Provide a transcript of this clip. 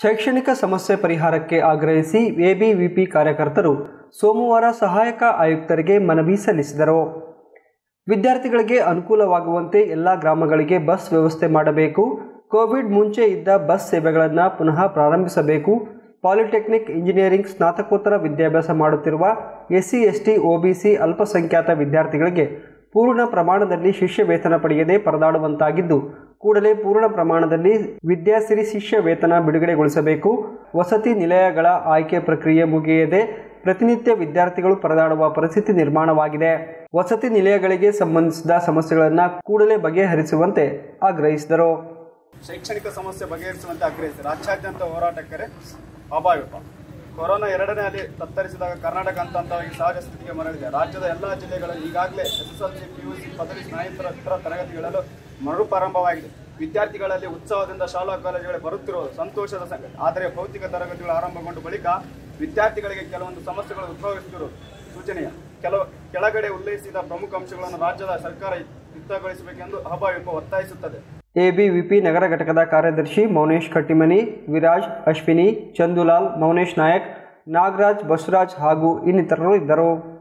ಶೈಕ್ಷಣಿಕ ಸಮಸ್ಯೆ ಪರಿಹಾರಕ್ಕೆ ಆಗ್ರಹಿಸಿ ಎಬಿವಿಪಿ ಕಾರ್ಯಕರ್ತರು ಸೋಮವಾರ ಸಹಾಯಕ ಆಯುಕ್ತರಿಗೆ ಮನವಿ ಸಲ್ಲಿಸಿದರು ವಿದ್ಯಾರ್ಥಿಗಳಿಗೆ ಅನುಕೂಲವಾಗುವಂತೆ ಎಲ್ಲ ಗ್ರಾಮಗಳಿಗೆ ಬಸ್ ವ್ಯವಸ್ಥೆ ಮಾಡಬೇಕು ಕೋವಿಡ್ ಮುಂಚೆ ಇದ್ದ ಬಸ್ ಸೇವೆಗಳನ್ನು ಪುನಃ ಪ್ರಾರಂಭಿಸಬೇಕು ಪಾಲಿಟೆಕ್ನಿಕ್ ಇಂಜಿನಿಯರಿಂಗ್ ಸ್ನಾತಕೋತ್ತರ ವಿದ್ಯಾಭ್ಯಾಸ ಮಾಡುತ್ತಿರುವ ಎಸ್ಸಿ ಎಸ್ಟಿ ಒಬಿಸಿ ಅಲ್ಪಸಂಖ್ಯಾತ ವಿದ್ಯಾರ್ಥಿಗಳಿಗೆ ಪೂರ್ಣ ಪ್ರಮಾಣದಲ್ಲಿ ಶಿಷ್ಯ ವೇತನ ಪಡೆಯದೆ ಪರದಾಡುವಂತಾಗಿದ್ದು ಕೂಡಲೇ ಪೂರ್ಣ ಪ್ರಮಾಣದಲ್ಲಿ ವಿದ್ಯಾಸಿರಿ ಶಿಷ್ಯ ವೇತನ ಬಿಡುಗಡೆಗೊಳಿಸಬೇಕು ವಸತಿ ನಿಲಯಗಳ ಆಯ್ಕೆ ಪ್ರಕ್ರಿಯೆ ಮುಗಿಯದೆ ಪ್ರತಿನಿತ್ಯ ವಿದ್ಯಾರ್ಥಿಗಳು ಪರದಾಡುವ ಪರಿಸ್ಥಿತಿ ನಿರ್ಮಾಣವಾಗಿದೆ ವಸತಿ ನಿಲಯಗಳಿಗೆ ಸಂಬಂಧಿಸಿದ ಸಮಸ್ಯೆಗಳನ್ನು ಕೂಡಲೇ ಬಗೆಹರಿಸುವಂತೆ ಆಗ್ರಹಿಸಿದರು ಶೈಕ್ಷಣಿಕ ಸಮಸ್ಯೆ ಬಗೆಹರಿಸುವಂತೆ ಆಗ್ರಹಿಸಿ ರಾಜ್ಯಾದ್ಯಂತ ಹೋರಾಟಕ್ಕೆ ಅಭಾವಿಪ ಕೊರೋನಾ ಎರಡನೇ ಅಲೆ ತತ್ತರಿಸಿದಾಗ ಕರ್ನಾಟಕ ಹಂತವಾಗಿ ಸಹಜ ಸ್ಥಿತಿಗೆ ಮರಳಿದೆ ರಾಜ್ಯದ ಎಲ್ಲಾ ಜಿಲ್ಲೆಗಳಲ್ಲಿ ಈಗಾಗಲೇ ಎಸ್ಎಸ್ಎಲ್ಸಿ ಪಿಯುಸಿ ಪದವಿ ಸ್ನಾತಕೋತ್ತರ ಇತರ ತರಗತಿಗಳಲ್ಲೂ ಮರುಪ್ರಾರಂಭವಾಗಿದೆ ವಿದ್ಯಾರ್ಥಿಗಳಲ್ಲಿ ಉತ್ಸವದಿಂದ ಶಾಲಾ ಕಾಲೇಜುಗಳಿಗೆ ಬರುತ್ತಿರುವುದು ಸಂತೋಷದ ಸಂಗತಿ ಆದರೆ ಭೌತಿಕ ತರಗತಿಗಳು ಆರಂಭಗೊಂಡ ಬಳಿಕ ವಿದ್ಯಾರ್ಥಿಗಳಿಗೆ ಕೆಲವೊಂದು ಸಮಸ್ಯೆಗಳು ಉದ್ಭವಿಸುತ್ತಿರುವುದು ಸೂಚನೆಯ ಕೆಲವು ಕೆಳಗಡೆ ಉಲ್ಲೇಖಿಸಿದ ಪ್ರಮುಖ ಅಂಶಗಳನ್ನು ರಾಜ್ಯದ ಸರ್ಕಾರ ಯುಕ್ತಗೊಳಿಸಬೇಕೆಂದು ಅಭಾವಿಪ ಒತ್ತಾಯಿಸುತ್ತದೆ ಎಬಿವಿಪಿ ನಗರ ಘಟಕದ ಕಾರ್ಯದರ್ಶಿ ಮೌನೇಶ್ ಕಟ್ಟಿಮನಿ ವಿರಾಜ್ ಅಶ್ವಿನಿ ಚಂದುಲಾಲ್ ಮೌನೇಶ್ ನಾಯಕ್ ನಾಗರಾಜ್ ಬಸವರಾಜ್ ಹಾಗೂ ಇನ್ನಿತರರು ಇದ್ದರು